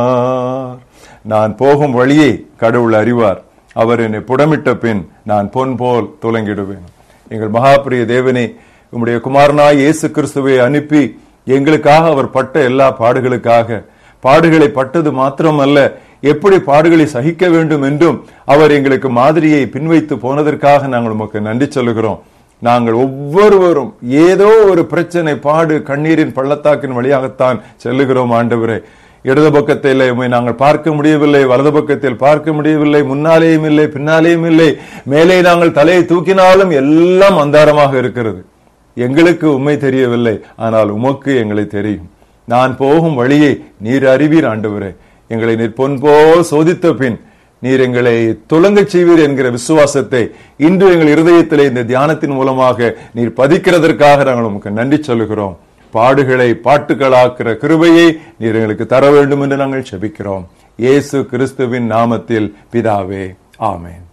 நான் போகும் வழியை கடவுள் அறிவார் அவர் என்னை புடமிட்ட பின் நான் பொன் போல் துலங்கிடுவேன் எங்கள் மகாபிரிய தேவனே உம்முடைய குமாரனாய் இயேசு கிறிஸ்துவை அனுப்பி எங்களுக்காக அவர் பட்ட எல்லா பாடுகளுக்காக பாடுகளை பட்டது மாத்திரமல்ல எப்படி பாடுகளை சகிக்க வேண்டும் என்றும் அவர் எங்களுக்கு மாதிரியை பின்வைத்து போனதற்காக நாங்கள் உமக்கு நன்றி சொல்லுகிறோம் நாங்கள் ஒவ்வொருவரும் ஏதோ ஒரு பிரச்சனை பாடு கண்ணீரின் பள்ளத்தாக்கின் வழியாகத்தான் செல்லுகிறோம் ஆண்டவரே இடது பக்கத்தில் உம்மை நாங்கள் பார்க்க முடியவில்லை வலது பக்கத்தில் பார்க்க முடியவில்லை முன்னாலேயும் இல்லை பின்னாலேயும் இல்லை மேலே நாங்கள் தலையை தூக்கினாலும் எல்லாம் அந்தாரமாக இருக்கிறது எங்களுக்கு உண்மை தெரியவில்லை ஆனால் உமக்கு எங்களை தெரியும் நான் போகும் வழியை நீர் அறிவீர் ஆண்டவரே எங்களை நீர் பொன் போல் சோதித்த பின் நீர் எங்களை துலங்கச் செய்வீர் என்கிற விசுவாசத்தை இன்று எங்கள் இருதயத்திலே இந்த தியானத்தின் மூலமாக நீர் பதிக்கிறதற்காக நாங்கள் உமக்கு நன்றி சொல்லுகிறோம் பாடுகளை பாட்டுகளாக்குற கிருபையை நீர் எங்களுக்கு தர வேண்டும் என்று நாங்கள் செபிக்கிறோம் இயேசு கிறிஸ்துவின் நாமத்தில் பிதாவே ஆமென்